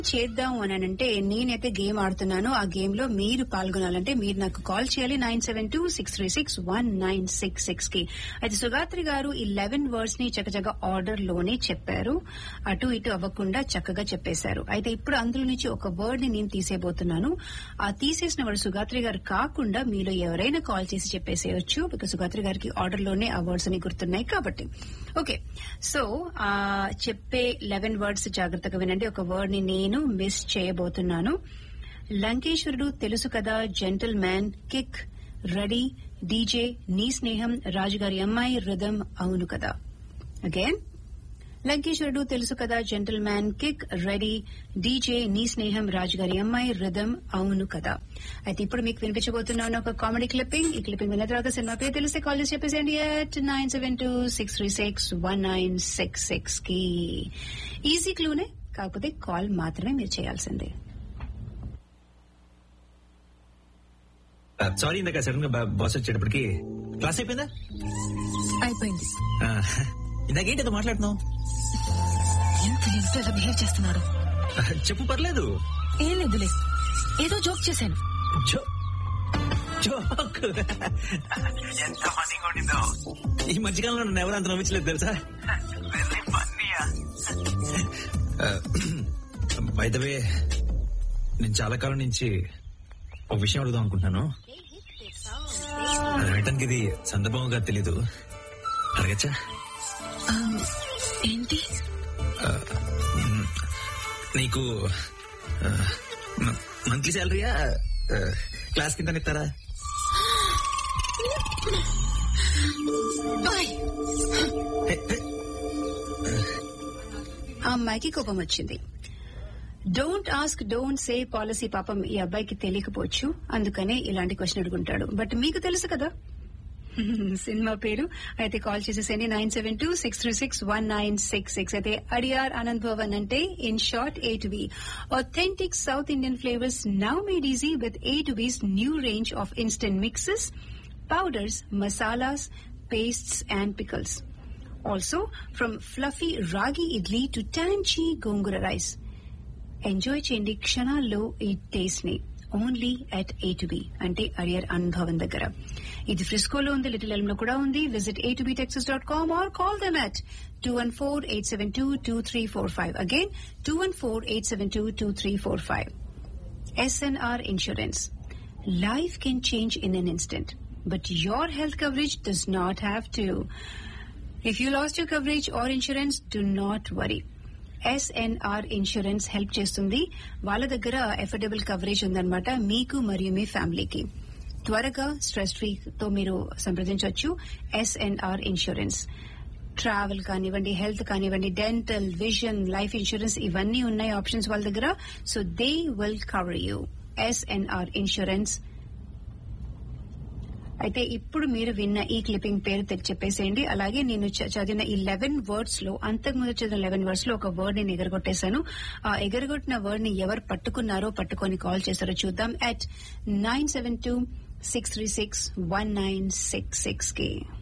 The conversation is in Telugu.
చేద్దాం అని అంటే నేనైతే గేమ్ ఆడుతున్నాను ఆ గేమ్ లో మీరు పాల్గొనాలంటే మీరు నాకు కాల్ చేయాలి nine seven two six three six one nine six six కి అయితే సుగాత్రి గారు ఈ లెవెన్ వర్డ్స్ ని చక్కచక్క ఆర్డర్ లోనే చెప్పారు అటు ఇటు అవ్వకుండా చక్కగా చెప్పేశారు అయితే ఇప్పుడు అందులో నుంచి ఒక వర్డ్ ని నేను తీసేయబోతున్నాను ఆ తీసేసిన వర్డ్ సుగాత్రి గారు కాకుండా మీలో ఎవరైనా కాల్ చేసి చెప్పేసేయచ్చు బికాస్ సుగాత్రి గారికి ఆర్డర్ లోనే ఆ వర్డ్స్ అని గుర్తున్నాయి కాబట్టి ఓకే సో ఆ చెప్పే లెవెన్ వర్డ్స్ జాగ్రత్తగా వినండి ఒక వర్డ్ ని నేను మిస్ చేయబోతున్నాను లంకేశ్వరుడు తెలుసు కదా Gentleman Kick Ready DJ Nee Sneham రాజుగారి అమ్మాయి రిధం అవును కదా అగైన్ లంకేశ్వరుడు తెలుసు కదా Gentleman Kick Ready DJ Nee Sneham రాజుగారి అమ్మాయి రిధం అవును కదా అయితే ఇప్పుడు మీకు వినిపించబోతున్నాను ఒక కామెడీ క్లిప్పింగ్ ఈ క్లిప్పింగ్ విన్న తర్వాత సినిమా పేరు తెలిస్తే కాల్ చేసి చెప్పేసేయండి at nine seven two six three six one nine six six కి ఈజీ క్లూనే కాకపోతే కాల్ మాత్రమే మీరు చేయాల్సిందే సారీ ఇందాక సడన్ గా బాస్ వచ్చేటప్పటికి క్లాస్ అయిపోయిందా అయిపోయింది ఆ, ఇందాకేంటి ఏదో మాట్లాడుతున్నావు ఎంత ఎంత ఇలా బిహేవ్ చేస్తున్నాడు ఆ, చెప్పు పర్లేదు ఏం లేదులే ఏదో జోక్ చేశాను జో జోక్ ఎంత ఫన్నీగా ఉండిందో ఈ మధ్యకాలంలో నన్ను ఎవరు అంత నమ్మించలేదు తెలుసా వైదవే నేను చాలా కాలం నుంచి ఒక విషయం అడుగుదాం అనుకుంటున్నాను అది అడగటానికి ఇది సందర్భంగా తెలీదు అడగచ్చా ఆ, ఏంటి నీకు మంత్లీ శాలరీయా క్లాస్ కింద ఇస్తారా బాయ్ ఆ అమ్మాయికి కోపం వచ్చింది don't ask don't say policy పాపం ఈ అబ్బాయికి తెలియకపోవచ్చు అందుకనే ఇలాంటి క్వశ్చన్ అడుగుంటాడు బట్ మీకు తెలుసు కదా సినిమా పేరు అయితే కాల్ చేసేసండి nine seven two six three six one nine six six అయితే అడియార్ ఆనంద్ భవన్ అంటే in short A to B authentic south Indian flavours now made easy with A to B's new range of instant mixes powders masalas pastes and pickles Also, from fluffy ragi idli to tangy gongura rice. Enjoy చేయండి క్షణాల్లో ఈ టేస్ట్ ని only at A to B అంటే అరియర్ అనుభవం దగ్గర ఇది ఫ్రిస్కోలో ఉంది లిటిల్ ఎల్మ్ లో కూడా ఉంది visit A to B Texas dot com or call them at two one four eight seven two two three four five again two one four eight seven two two three four five SNR insurance Life can change in an instant, but your health coverage does not have to. If you lost your coverage or insurance, do not worry. SNR insurance help చేస్తుంది వాళ్ళ దగ్గర ఎఫోర్డబుల్ కవరేజ్ ఉందన్నమాట మీకు మరియు మీ ఫ్యామిలీకి త్వరగా స్ట్రెస్ ఫ్రీ తో మీరు సంప్రదించవచ్చు ఎస్ఎన్ఆర్ ఇన్సూరెన్స్ ట్రావెల్ కానివ్వండి హెల్త్ కానివ్వండి డెంటల్ విజన్ లైఫ్ ఇన్సూరెన్స్ ఇవన్నీ ఉన్నాయి ఆప్షన్స్ వాళ్ళ దగ్గర so they will cover you SNR insurance అయితే ఇప్పుడు మీరు విన్న ఈ క్లిప్పింగ్ పేరు తె- చెప్పేసేయండి అలాగే నేను చ- చదివిన ఈ లెవెన్ వర్డ్స్ లో అంతకుముందు చదివిన లెవెన్ వర్డ్స్ లో ఒక వర్డ్ నేను ఎగరగొట్టేశాను ఆ ఎగరగొట్టిన వర్డ్ ని ఎవరు పట్టుకున్నారో పట్టుకొని కాల్ చేశారో చూద్దాం at nine seven two six three six one nine six six కి